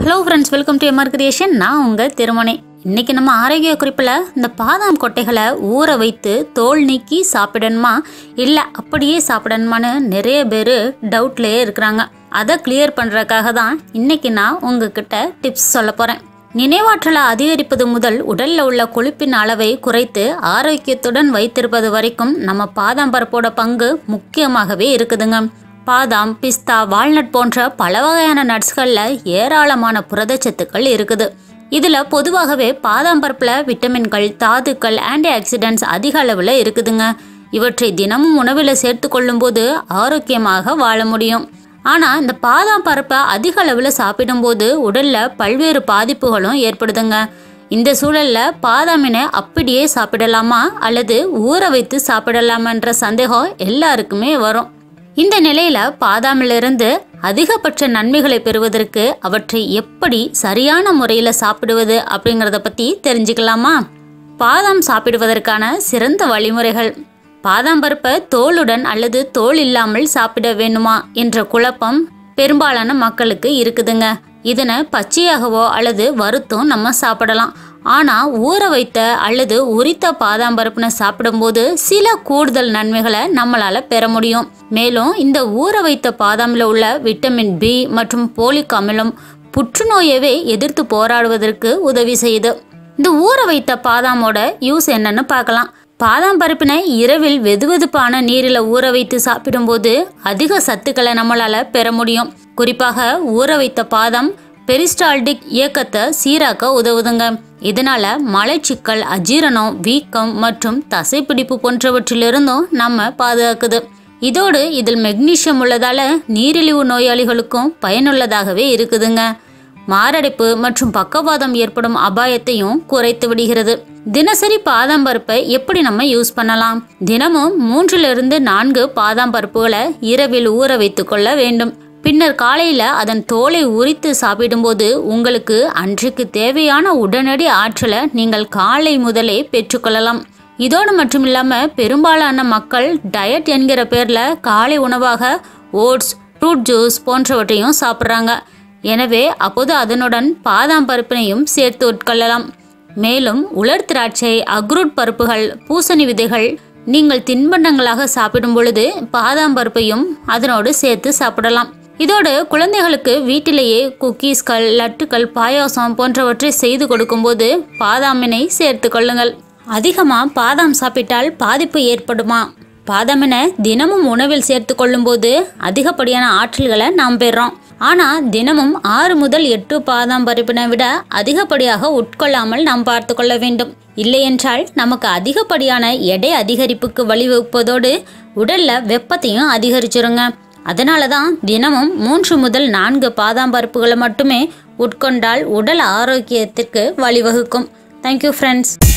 hello friends welcome to M R creation நான் உங்கள் திருமணி இன்னைக்கு நம்ம ஆரோக்கிய குறிப்பில் இந்த பாதாம் கொட்டைகளை ஊற வைத்து தோல் நீக்கி சாப்பிடணுமா இல்லை அப்படியே சாப்பிடணுமான்னு நிறைய பேர் டவுட்லேயே இருக்கிறாங்க அதை கிளியர் பண்ணுறதுக்காக தான் இன்னைக்கு நான் உங்ககிட்ட டிப்ஸ் சொல்ல போகிறேன் நினைவாற்றலை அதிகரிப்பது முதல் உடல்ல உள்ள கொழுப்பின் அளவை குறைத்து ஆரோக்கியத்துடன் வைத்திருப்பது வரைக்கும் நம்ம பாதாம் பருப்போட பங்கு முக்கியமாகவே இருக்குதுங்க பாதாம் பிஸ்தா வால்நட் போன்ற பல வகையான நட்ஸ்களில் ஏராளமான புரதச்சத்துக்கள் இருக்குது இதில் பொதுவாகவே பாதாம் பருப்பில் விட்டமின்கள் தாதுக்கள் ஆன்டி ஆக்சிடென்ட்ஸ் அதிக அளவில் இருக்குதுங்க இவற்றை தினமும் உணவில் சேர்த்து கொள்ளும்போது ஆரோக்கியமாக வாழ முடியும் ஆனால் இந்த பாதாம் பருப்பை அதிக அளவில் சாப்பிடும்போது உடலில் பல்வேறு பாதிப்புகளும் ஏற்படுதுங்க இந்த சூழலில் பாதாமினை அப்படியே சாப்பிடலாமா அல்லது ஊற வைத்து சாப்பிடலாமான்ற சந்தேகம் எல்லாருக்குமே வரும் இந்த நிலையில பாதாமிலிருந்து அதிகபட்ச நன்மைகளை பெறுவதற்கு அவற்றை எப்படி சரியான முறையில் சாப்பிடுவது அப்படிங்கிறத பற்றி தெரிஞ்சுக்கலாமா பாதாம் சாப்பிடுவதற்கான சிறந்த வழிமுறைகள் பாதாம் பருப்பை தோலுடன் அல்லது தோல் இல்லாமல் சாப்பிட வேண்டுமா என்ற குழப்பம் பெரும்பாலான மக்களுக்கு இருக்குதுங்க இதனை பச்சையாகவோ அல்லது வறுத்தும் நம்ம சாப்பிடலாம் ஆனால் ஊற வைத்த அல்லது உரித்த பாதாம் பருப்புனை சாப்பிடும்போது சில கூடுதல் நன்மைகளை நம்மளால பெற முடியும் மேலும் இந்த ஊற வைத்த பாதாமில் உள்ள விட்டமின் பி மற்றும் போலிக் அமிலம் புற்றுநோயவே எதிர்த்து போராடுவதற்கு உதவி செய்யுது இந்த ஊற வைத்த பாதாமோட யூஸ் என்னன்னு பார்க்கலாம் பாதாம் பருப்பினை இரவில் வெதுவெதுப்பான நீரில் ஊற வைத்து சாப்பிடும்போது அதிக சத்துக்களை நம்மளால பெற முடியும் குறிப்பாக ஊற வைத்த பாதாம் பெரிஸ்டால்டிக் இயக்கத்தை சீராக்க உதவுதுங்க இதனால மலச்சிக்கல் அஜீரணம் வீக்கம் மற்றும் தசைப்பிடிப்பு போன்றவற்றிலிருந்தும் நம்ம பாதுகாக்குது இதோடு இதில் மெக்னீசியம் உள்ளதால நீரிழிவு நோயாளிகளுக்கும் பயனுள்ளதாகவே இருக்குதுங்க மாரடைப்பு மற்றும் பக்கவாதம் ஏற்படும் அபாயத்தையும் குறைத்து விடுகிறது தினசரி பாதாம் பருப்பை எப்படி நம்ம யூஸ் பண்ணலாம் தினமும் மூன்றிலிருந்து நான்கு பாதாம் பருப்புகளை இரவில் ஊற வைத்துக் கொள்ள வேண்டும் பின்னர் காலையில அதன் தோலை உரித்து சாப்பிடும்போது உங்களுக்கு அன்றைக்கு தேவையான உடனடி ஆற்றலை நீங்கள் காலை முதலே பெற்றுக்கொள்ளலாம் இதோடு மட்டும் இல்லாம பெரும்பாலான மக்கள் டயட் என்கிற பேர்ல காலை உணவாக ஓட்ஸ் ஃப்ரூட் ஜூஸ் போன்றவற்றையும் சாப்பிட்றாங்க எனவே அப்போது அதனுடன் பாதாம் பருப்பினையும் சேர்த்து உட்கொள்ளலாம் மேலும் உலர் திராட்சை அக்ரூட் பருப்புகள் பூசணி விதைகள் நீங்கள் தின்பண்டங்களாக சாப்பிடும் பொழுது பாதாம் பருப்பையும் அதனோடு சேர்த்து சாப்பிடலாம் இதோடு குழந்தைகளுக்கு வீட்டிலேயே குக்கீஸ்கள் லட்டுக்கள் பாயாசம் போன்றவற்றை செய்து கொடுக்கும்போது பாதாமினை சேர்த்து கொள்ளுங்கள் அதிகமாக பாதாம் சாப்பிட்டால் பாதிப்பு ஏற்படுமா பாதாமினை தினமும் உணவில் சேர்த்து கொள்ளும்போது அதிகப்படியான ஆற்றல்களை நாம் பெறுறோம் ஆனால் தினமும் ஆறு முதல் எட்டு பாதாம் பருப்பினை விட அதிகப்படியாக உட்கொள்ளாமல் நாம் பார்த்து கொள்ள வேண்டும் இல்லையென்றால் நமக்கு அதிகப்படியான எடை அதிகரிப்புக்கு வழிவகுப்பதோடு உடல்ல வெப்பத்தையும் அதிகரிச்சிருங்க அதனால தான் தினமும் மூன்று முதல் நான்கு பாதாம் பருப்புகளை மட்டுமே உட்கொண்டால் உடல் ஆரோக்கியத்திற்கு வழிவகுக்கும் தேங்க்யூ ஃப்ரெண்ட்ஸ்